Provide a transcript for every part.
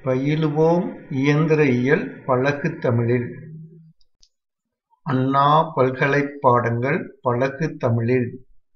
பயிலுவோம் இயந்திரவியல் பழகுத் தமிழில்! அண்ணா பல்கலைப் பாடங்கள் பழகுத் தமிழில்!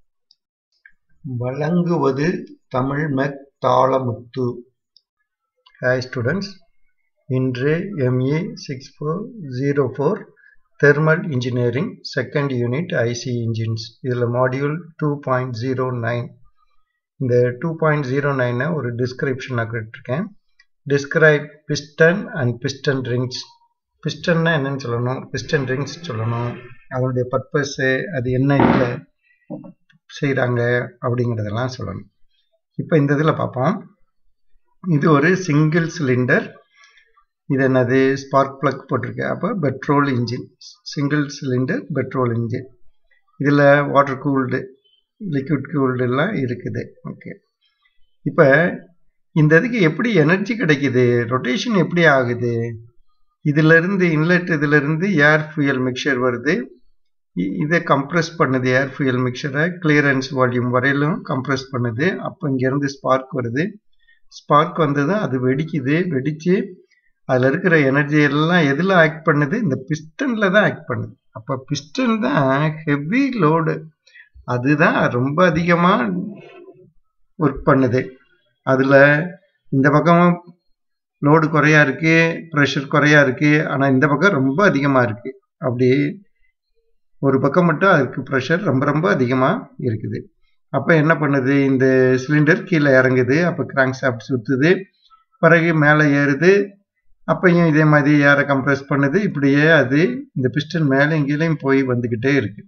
வழங்குவது தமிழ்மெக் தாளமுத்து. Hi students, இன்று ME six four zero four thermal engineering second unit IC engines இதில் module two point zero nine இந்த டூ பாயிண்ட் ஜீரோ நைனை ஒரு டிஸ்கிரிப்ஷன் இருக்கேன் describe piston and piston rings பிஸ்டன்னா என்னன்னு சொல்லணும் பிஸ்டன் ரிங்ஸ் சொல்லணும் அதனுடைய பர்பஸ்ஸு அது என்ன இதில் செய்கிறாங்க அப்படிங்கிறதெல்லாம் சொல்லணும் இப்போ இந்த இதில் பார்ப்போம் இது ஒரு சிங்கிள் சிலிண்டர் இது என்னது ஸ்பார்க் ப்ளக் போட்டிருக்கு அப்போ petrol engine single cylinder petrol engine இதில் வாட்டர் கூல்டு லிக்விட் கூல்டு எல்லாம் இருக்குது ஓகே இப்போ இந்த இதுக்கு எப்படி எனர்ஜி கிடைக்குது ரொட்டேஷன் எப்படி ஆகுது இதிலிருந்து இன்லெட் இதிலிருந்து ஏர் ஃபியூயல் மிக்சர் வருது இதை கம்ப்ரெஸ் பண்ணுது ஏர் ஃபியூயல் மிக்சரை கிளியரன்ஸ் வால்யூம் வரையிலும் கம்ப்ரெஸ் பண்ணுது அப்போ இங்கேருந்து ஸ்பார்க் வருது ஸ்பார்க் வந்தது அது வெடிக்குது வெடித்து அதில் இருக்கிற எனர்ஜி எல்லாம் எதில் ஆக்ட் பண்ணுது இந்த பிஸ்டனில் தான் ஆக்ட் பண்ணுது அப்போ பிஸ்டன் தான் ஹெவி லோடு அதுதான் ரொம்ப அதிகமாக ஒர்க் பண்ணுது அதில் இந்த பக்கம் லோடு குறையா இருக்கு ப்ரெஷர் குறையா இருக்கு ஆனால் இந்த பக்கம் ரொம்ப அதிகமாக இருக்கு அப்படி ஒரு பக்கம் மட்டும் அதுக்கு ப்ரெஷர் ரொம்ப ரொம்ப அதிகமாக இருக்குது அப்போ என்ன பண்ணுது இந்த சிலிண்டர் கீழே இறங்குது அப்போ கிராங்க் சாப்ட் சுற்றுது பிறகு மேலே ஏறுது அப்பையும் இதே மாதிரி ஏரை கம்ப்ரெஸ் பண்ணுது இப்படியே அது இந்த பிஸ்டன் மேலே கீழேயும் போய் வந்துக்கிட்டே இருக்கு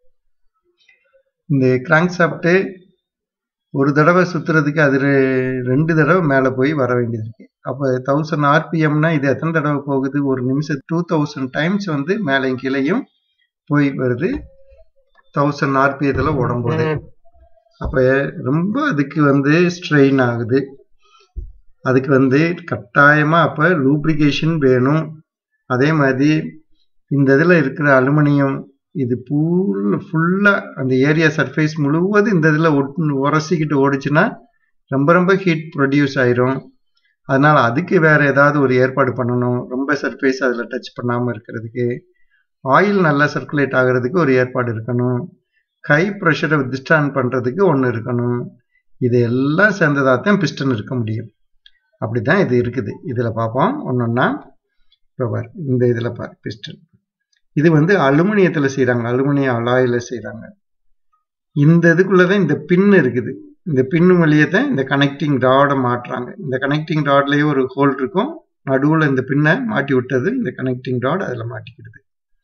இந்த கிராங்க் சாப்ட்டு ஒரு தடவை சுற்றுறதுக்கு அது ரெண்டு தடவை மேலே போய் வர வேண்டியது இருக்கு அப்போ தௌசண்ட் ஆர்பிஎம்னா இது எத்தனை தடவை போகுது ஒரு நிமிஷம் டூ தௌசண்ட் டைம்ஸ் வந்து மேலே கீழேயும் போய் வருது தௌசண்ட் ஆர்பிஎத்தில் உடம்போது அப்போ ரொம்ப அதுக்கு வந்து ஸ்ட்ரெயின் ஆகுது அதுக்கு வந்து கட்டாயமாக அப்போ லூப்ரிகேஷன் வேணும் அதே மாதிரி இந்த இதில் இருக்கிற அலுமினியம் இது ஃபுல் ஃபுல்லாக அந்த ஏரியா சர்ஃபேஸ் முழுவதும் இந்த இதில் ஒட்டு உரசிக்கிட்டு ஓடிச்சுன்னா ரொம்ப ரொம்ப ஹீட் ப்ரொடியூஸ் ஆயிரும் அதனால் அதுக்கு வேறு ஏதாவது ஒரு ஏற்பாடு பண்ணணும் ரொம்ப சர்ஃபேஸ் அதில் டச் பண்ணாமல் இருக்கிறதுக்கு ஆயில் நல்லா சர்க்குலேட் ஆகிறதுக்கு ஒரு ஏற்பாடு இருக்கணும் ஹை ப்ரெஷரை வித்ஸ்டாண்ட் பண்ணுறதுக்கு ஒன்று இருக்கணும் இது எல்லாம் சேர்ந்ததாக தான் பிஸ்டன் இருக்க முடியும் அப்படி தான் இது இருக்குது இதில் பார்ப்போம் ஒன்று ஒன்றா இப்போ பார் இந்த இதில் பார் பிஸ்டன் இது வந்து அலுமினியத்தில் செய்கிறாங்க அலுமினியம் அலாயில் செய்கிறாங்க இந்த இதுக்குள்ளே தான் இந்த பின் இருக்குது இந்த பின்னு வழியே தான் இந்த கனெக்டிங் ராடை மாட்டுறாங்க இந்த கனெக்டிங் ராட்லேயே ஒரு ஹோல் இருக்கும் நடுவில் இந்த பின்னை மாட்டி விட்டது இந்த கனெக்டிங் ராட் அதில் மாட்டிக்கிடுது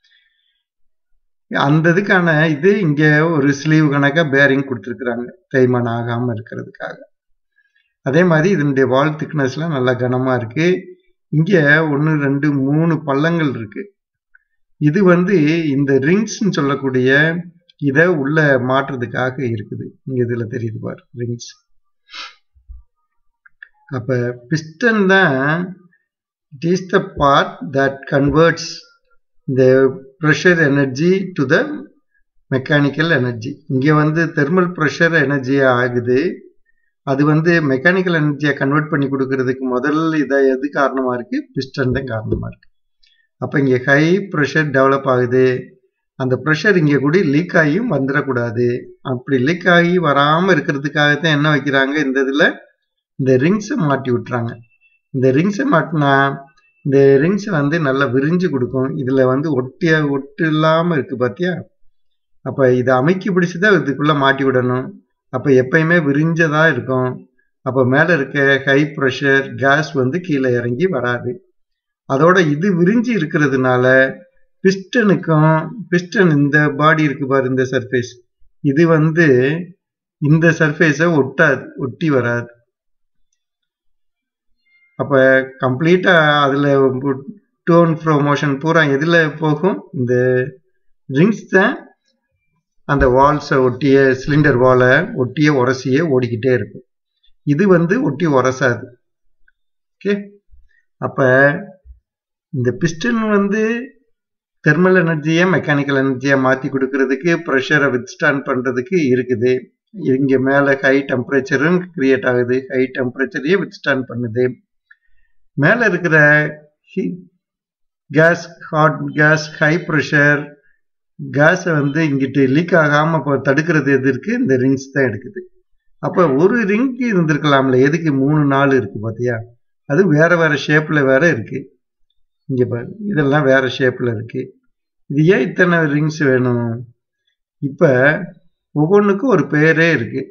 அந்த இதுக்கான இது இங்கே ஒரு ஸ்லீவ் கணக்காக பேரிங் கொடுத்துருக்குறாங்க தேய்மானம் ஆகாமல் இருக்கிறதுக்காக அதே மாதிரி இதனுடைய வால் திக்னஸ்லாம் நல்லா கனமாக இருக்கு இங்கே ஒன்று ரெண்டு மூணு பள்ளங்கள் இருக்கு இது வந்து இந்த ரிங்ஸ்ன்னு சொல்லக்கூடிய இதை உள்ள மாற்றுறதுக்காக இருக்குது இங்க இதுல தெரியுது பார் ரிங்ஸ் அப்ப பிஸ்டன் தான் it is the part that converts the pressure energy to the mechanical energy இங்கே வந்து தெர்மல் ப்ரெஷர் எனர்ஜியா ஆகுது அது வந்து மெக்கானிக்கல் எனர்ஜியை கன்வெர்ட் பண்ணி கொடுக்கறதுக்கு முதல் இதை எது காரணமாக இருக்கு பிஸ்டன் தான் காரணமாக இருக்கு அப்போ இங்கே ஹை ப்ரெஷர் டெவலப் ஆகுது அந்த ப்ரெஷர் இங்கே கூட லீக் ஆகியும் வந்துடக்கூடாது அப்படி லீக் ஆகி வராமல் இருக்கிறதுக்காக தான் என்ன வைக்கிறாங்க இந்த இதில் இந்த ரிங்ஸை மாட்டி விட்டுறாங்க இந்த ரிங்ஸை மாட்டினா இந்த ரிங்ஸ் வந்து நல்லா விரிஞ்சு கொடுக்கும் இதில் வந்து ஒட்டிய ஒட்டு இல்லாமல் இருக்குது பார்த்தியா அப்போ இதை அமைக்கி பிடிச்சி தான் இதுக்குள்ளே மாட்டி விடணும் அப்போ எப்பயுமே விரிஞ்சதாக இருக்கும் அப்போ மேலே இருக்க ஹை ப்ரெஷர் கேஸ் வந்து கீழே இறங்கி வராது அதோட இது விரிஞ்சு இருக்கிறதுனால பிஸ்டனுக்கும் பிஸ்டன் இந்த பாடி இருக்கு பாரு இந்த சர்ஃபேஸ் இது வந்து இந்த சர்ஃபேஸை ஒட்டாது ஒட்டி வராது அப்போ கம்ப்ளீட்டாக அதில் டோன் ஃப்ரோ மோஷன் பூரா எதில் போகும் இந்த ரிங்ஸ் தான் அந்த வால்ஸை ஒட்டிய சிலிண்டர் வாலை ஒட்டிய உரசியே ஓடிக்கிட்டே இருக்கும் இது வந்து ஒட்டி உரசாது ஓகே அப்போ இந்த பிஸ்டன் வந்து தெர்மல் எனர்ஜியை மெக்கானிக்கல் எனர்ஜியை மாற்றி கொடுக்கறதுக்கு ப்ரெஷரை வித்ஸ்டாண்ட் பண்ணுறதுக்கு இருக்குது இங்கே மேலே ஹை டெம்பரேச்சரும் கிரியேட் ஆகுது ஹை டெம்பரேச்சரையே வித்ஸ்டாண்ட் பண்ணுது மேலே இருக்கிற gas hot gas high pressure கேஸை வந்து இங்கிட்டு லீக் ஆகாமல் இப்போ தடுக்கிறது எது இருக்குது இந்த ரிங்ஸ் தான் எடுக்குது அப்போ ஒரு ரிங்க்கு இருந்திருக்கலாம்ல எதுக்கு மூணு நாலு இருக்குது பார்த்தியா அது வேற வேற ஷேப்பில் வேற இருக்குது இங்கே பாரு இதெல்லாம் வேற ஷேப்பில் இருக்குது இது ஏன் இத்தனை ரிங்ஸ் வேணும் இப்போ ஒவ்வொன்றுக்கும் ஒரு பேரே இருக்குது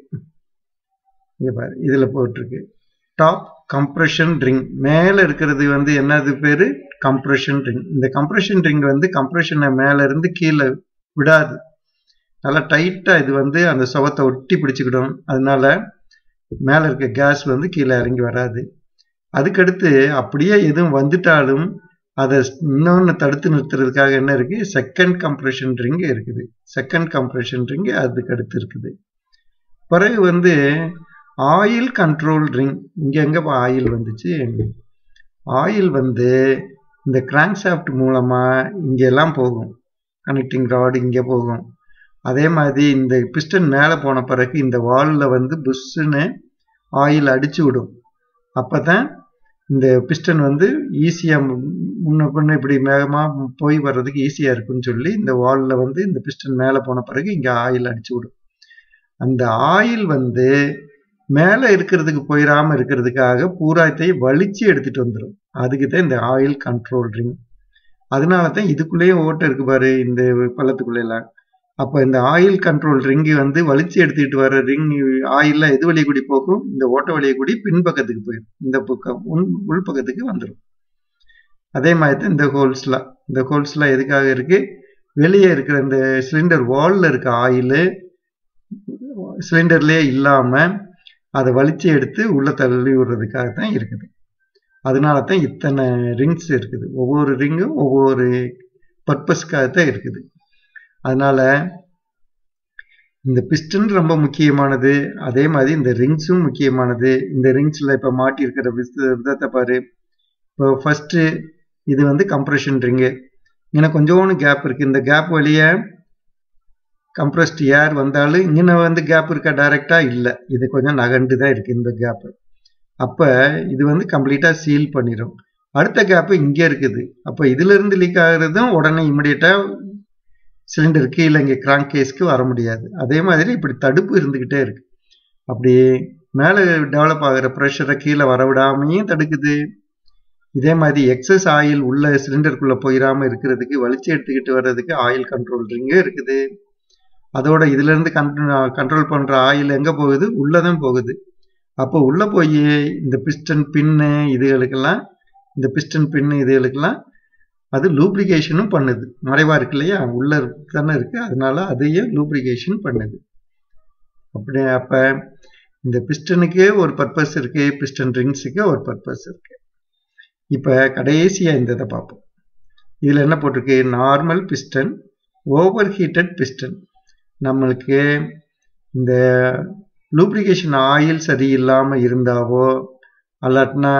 இங்கே பாரு இதில் போட்டிருக்கு டாப் கம்ப்ரெஷன் ரிங் மேலே இருக்கிறது வந்து என்னது பேர் கம்ப்ரெஷன் ரிங் இந்த கம்ப்ரெஷன் ரிங் வந்து கம்ப்ரெஷனை மேலே இருந்து கீழே விடாது நல்லா டைட்டாக இது வந்து அந்த சுவத்தை ஒட்டி பிடிச்சிக்கிடும் அதனால மேலே இருக்க கேஸ் வந்து கீழே இறங்கி வராது அதுக்கடுத்து அப்படியே எதுவும் வந்துட்டாலும் அதை இன்னொன்று தடுத்து நிறுத்துறதுக்காக என்ன இருக்கு செகண்ட் கம்ப்ரெஷன் ரிங் இருக்குது செகண்ட் கம்ப்ரெஷன் ரிங் அதுக்கு அடுத்து இருக்குது பிறகு வந்து ஆயில் கண்ட்ரோல் ரிங் இங்கே எங்கே ஆயில் வந்துச்சு ஆயில் வந்து இந்த கிராங்க் மூலமாக இங்கெல்லாம் போகும் கனெக்டிங் ராடு இங்கே போகும் அதே மாதிரி இந்த பிஸ்டன் மேலே போன பிறகு இந்த வாலில் வந்து புஷ்ஷுன்னு ஆயில் அடிச்சு விடும் அப்போ தான் இந்த பிஸ்டன் வந்து ஈஸியாக முன்ன பின்ன இப்படி வேகமாக போய் வர்றதுக்கு ஈஸியாக இருக்குன்னு சொல்லி இந்த வாலில் வந்து இந்த பிஸ்டன் மேலே போன பிறகு இங்கே ஆயில் அடிச்சு விடும் அந்த ஆயில் வந்து மேலே இருக்கிறதுக்கு போயிடாமல் இருக்கிறதுக்காக பூராத்தையும் வலிச்சு எடுத்துட்டு வந்துடும் அதுக்கு தான் இந்த ஆயில் கண்ட்ரோல் ரிங் அதனால தான் இதுக்குள்ளேயே ஓட்டை இருக்கு பாரு இந்த பள்ளத்துக்குள்ளெல்லாம் அப்போ இந்த ஆயில் கண்ட்ரோல் ரிங்கு வந்து வலிச்சு எடுத்துக்கிட்டு வர ரிங் ஆயிலில் எது வழியை கூடி போகும் இந்த ஓட்ட வழியை கூடி பின்பக்கத்துக்கு போயிடும் இந்த பக்கம் உள் உள்பக்கத்துக்கு வந்துடும் அதே மாதிரி தான் இந்த ஹோல்ஸ்லாம் இந்த ஹோல்ஸ்லாம் எதுக்காக இருக்கு வெளியே இருக்கிற இந்த சிலிண்டர் வாலில் இருக்க ஆயிலு சிலிண்டர்லேயே இல்லாமல் அதை வலிச்சு எடுத்து உள்ள தள்ளி விடுறதுக்காக தான் இருக்குது அதனால தான் இத்தனை ரிங்ஸ் இருக்குது ஒவ்வொரு ரிங்கும் ஒவ்வொரு பர்பஸ்க்காக தான் இருக்குது அதனால இந்த பிஸ்டன் ரொம்ப முக்கியமானது அதே மாதிரி இந்த ரிங்ஸும் முக்கியமானது இந்த ரிங்ஸில் இப்போ மாட்டியிருக்கிற விதத்தை பாரு இப்போ ஃபஸ்ட்டு இது வந்து கம்ப்ரெஷன் ரிங்கு இன்னும் கொஞ்சோண்டு கேப் இருக்குது இந்த கேப் வழியே கம்ப்ரஸ்ட் ஏர் வந்தாலும் இங்கே வந்து கேப் இருக்கா டைரெக்டாக இல்லை இது கொஞ்சம் நகண்டு தான் இருக்குது இந்த கேப்பு அப்போ இது வந்து கம்ப்ளீட்டாக சீல் பண்ணிடும் அடுத்த கேப்பு இங்கே இருக்குது அப்போ இதிலிருந்து லீக் ஆகுறதும் உடனே இமிடியட்டாக சிலிண்டர் கீழே இங்கே கிராங்க் கேஸ்க்கு வர முடியாது அதே மாதிரி இப்படி தடுப்பு இருந்துக்கிட்டே இருக்கு அப்படி மேலே டெவலப் ஆகிற ப்ரெஷரை கீழே வரவிடாமையும் தடுக்குது இதே மாதிரி எக்ஸஸ் ஆயில் உள்ள சிலிண்டருக்குள்ளே போயிடாமல் இருக்கிறதுக்கு வலிச்சு எடுத்துக்கிட்டு வர்றதுக்கு ஆயில் கண்ட்ரோல் ரிங்கே இருக்குது அதோட இதுலேருந்து கண்ட்ரோல் கண்ட்ரோல் பண்ணுற ஆயில் எங்கே போகுது உள்ளே தான் போகுது அப்போ உள்ளே போய் இந்த பிஸ்டன் பின்னு இதுகளுக்கெல்லாம் இந்த பிஸ்டன் பின்னு இதுகளுக்கெல்லாம் அது லூப்ளிகேஷனும் பண்ணுது மறைவாக இருக்கு இல்லையா உள்ள தானே இருக்கு அதனால அதையும் லூப்ளிகேஷன் பண்ணுது அப்படி அப்போ இந்த பிஸ்டனுக்கே ஒரு பர்பஸ் இருக்கு பிஸ்டன் ரிங்ஸுக்கு ஒரு பர்பஸ் இருக்கு இப்போ கடைசியாக இந்த இதை பார்ப்போம் இதில் என்ன போட்டிருக்கு normal piston over heated piston நம்மளுக்கு இந்த லூப்ளிகேஷன் ஆயில் சரியில்லாமல் இருந்தாவோ அல்லாட்டினா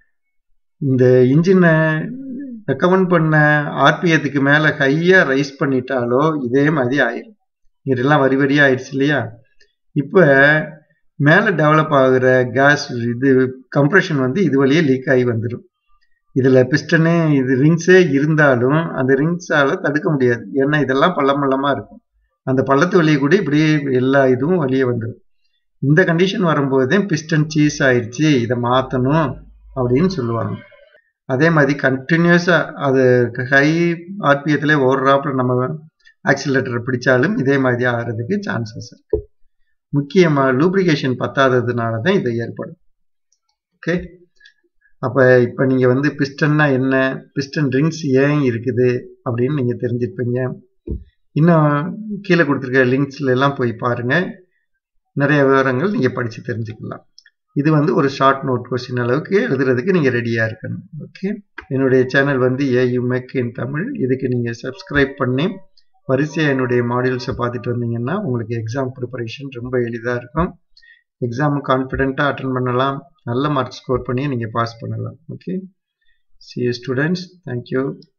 இந்த இன்ஜினை ரெக்கமெண்ட் பண்ண ஆர்பிஎத்துக்கு மேலே ஹையாக ரைஸ் பண்ணிட்டாலோ இதே மாதிரி ஆயிடும் இதெல்லாம் வரி வரியாக ஆயிடுச்சு இல்லையா இப்போ மேலே டெவலப் ஆகுற கேஸ் இது கம்ப்ரெஷன் வந்து இது வழியே லீக் ஆகி வந்துடும் இதில் பிஸ்டனு இது ரிங்ஸே இருந்தாலும் அந்த ரிங்ஸால் தடுக்க முடியாது ஏன்னா இதெல்லாம் பள்ளம் பள்ளமாக இருக்கும் அந்த பள்ளத்து வழியே கூட இப்படியே எல்லா இதுவும் வெளியே வந்துடும் இந்த கண்டிஷன் வரும்போதே பிஸ்டன் சீஸ் ஆயிடுச்சு இதை மாற்றணும் அப்படின்னு சொல்லுவாங்க அதே மாதிரி கண்டினியூஸாக அது ஹை ஆர்பிஎத்தில் ஓடுறாப்புல நம்ம ஆக்சிலேட்டர் பிடிச்சாலும் இதே மாதிரி ஆகிறதுக்கு சான்சஸ் இருக்கு முக்கியமாக லூப்ரிகேஷன் பத்தாததுனால தான் இது ஏற்படும் ஓகே அப்போ இப்போ நீங்கள் வந்து பிஸ்டன்னா என்ன பிஸ்டன் ரிங்ஸ் ஏன் இருக்குது அப்படின்னு நீங்கள் தெரிஞ்சிருப்பீங்க இன்னும் கீழே கொடுத்துருக்க லிங்க்ஸ்ல எல்லாம் போய் பாருங்கள் நிறைய விவரங்கள் நீங்கள் படித்து தெரிஞ்சுக்கலாம் இது வந்து ஒரு ஷார்ட் நோட் கொஸ்டின் அளவுக்கு எழுதுறதுக்கு நீங்கள் ரெடியாக இருக்கணும் ஓகே என்னுடைய சேனல் வந்து ஏயு மெக் இன் தமிழ் இதுக்கு நீங்கள் சப்ஸ்கிரைப் பண்ணி வரிசையாக என்னுடைய மாடியூல்ஸை பார்த்துட்டு வந்தீங்கன்னா உங்களுக்கு எக்ஸாம் ப்ரிப்பரேஷன் ரொம்ப எளிதாக இருக்கும் எக்ஸாம் கான்ஃபிடென்ட்டாக அட்டன் பண்ணலாம் நல்ல மார்க் ஸ்கோர் பண்ணி நீங்கள் பாஸ் பண்ணலாம் ஓகே சி ஸ்டூடெண்ட்ஸ் தேங்க்யூ